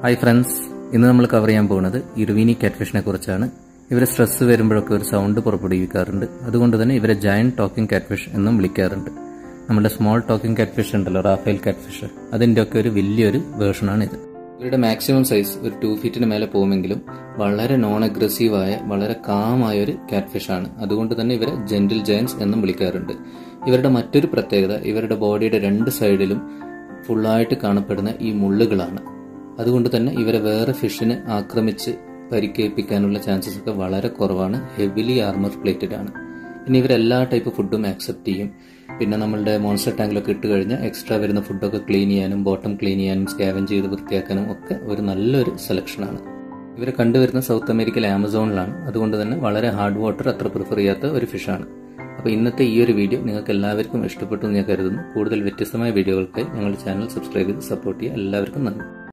hi friends ഇന്ന് നമ്മൾ cover ചെയ്യാൻ പോകുന്നത് ഇർവീനി കാറ്റ്ഫിഷിനെ കുറിച്ചാണ് ഇവരെ സ്ട്രെസ് വരുമ്പോഴൊക്കെ ഒരു സൗണ്ട് പുറപ്പെടുവിക്കാറുണ്ട് അതുകൊണ്ട് തന്നെ ഇവരെ ജയന്റ് ടോക്കിംഗ് കാറ്റ്ഫിഷ് എന്നും വിളിക്കാറുണ്ട് നമ്മുടെ സ്മോൾ ടോക്കിംഗ് കാറ്റ്ഫിഷ് ഉണ്ടല്ലോ റാഫേൽ കാറ്റ്ഫിഷ് അതിൻ്റെ ഒക്കെ ഒരു വലിയൊരു വേർഷനാണ് ഇത് ഇവരുടെ മാക്സിമം സൈസ് ഒരു ടു ഫീറ്റിന് മേലെ പോകുമെങ്കിലും വളരെ നോൺ അഗ്രസീവായ വളരെ കാമായ ഒരു കാറ്റ്ഫിഷ് ആണ് അതുകൊണ്ട് തന്നെ ഇവരെ ജെന്റിൽ ജയൻസ് എന്നും വിളിക്കാറുണ്ട് ഇവരുടെ മറ്റൊരു പ്രത്യേകത ഇവരുടെ ബോഡിയുടെ രണ്ട് സൈഡിലും ഫുള്ളായിട്ട് കാണപ്പെടുന്ന ഈ മുള്ളുകളാണ് അതുകൊണ്ട് തന്നെ ഇവരെ വേറെ ഫിഷിനെ ആക്രമിച്ച് പരിക്കേൽപ്പിക്കാനുള്ള ചാൻസസ് ഒക്കെ വളരെ കുറവാണ് ഹെവിലി ആർമർ പ്ലേറ്റഡ് ആണ് ഇനി ഇവർ എല്ലാ ടൈപ്പ് ഫുഡും ആക്സെപ്റ്റ് ചെയ്യും പിന്നെ നമ്മളുടെ മോൺസ്റ്റർ ടാങ്കിലൊക്കെ ഇട്ട് കഴിഞ്ഞാൽ എക്സ്ട്രാ വരുന്ന ഫുഡൊക്കെ ക്ലീൻ ചെയ്യാനും ബോട്ടം ക്ലീൻ ചെയ്യാനും സ്കാവൻ ചെയ്ത് വൃത്തിയാക്കാനും ഒക്കെ ഒരു നല്ലൊരു സെലക്ഷനാണ് ഇവരെ കണ്ടുവരുന്ന സൗത്ത് അമേരിക്കയിലെ ആമസോണിലാണ് അതുകൊണ്ട് തന്നെ വളരെ ഹാർഡ് വാട്ടർ അത്ര പ്രിഫർ ചെയ്യാത്ത ഒരു ഫിഷാണ് അപ്പോൾ ഇന്നത്തെ ഈ ഒരു വീഡിയോ നിങ്ങൾക്ക് എല്ലാവർക്കും ഇഷ്ടപ്പെട്ടു എന്ന് ഞാൻ കരുതുന്നു കൂടുതൽ വ്യത്യസ്തമായ വീഡിയോകൾക്കായി ഞങ്ങളുടെ ചാനൽ സബ്സ്ക്രൈബ് ചെയ്ത് സപ്പോർട്ട് ചെയ്യുക എല്ലാവർക്കും നന്ദി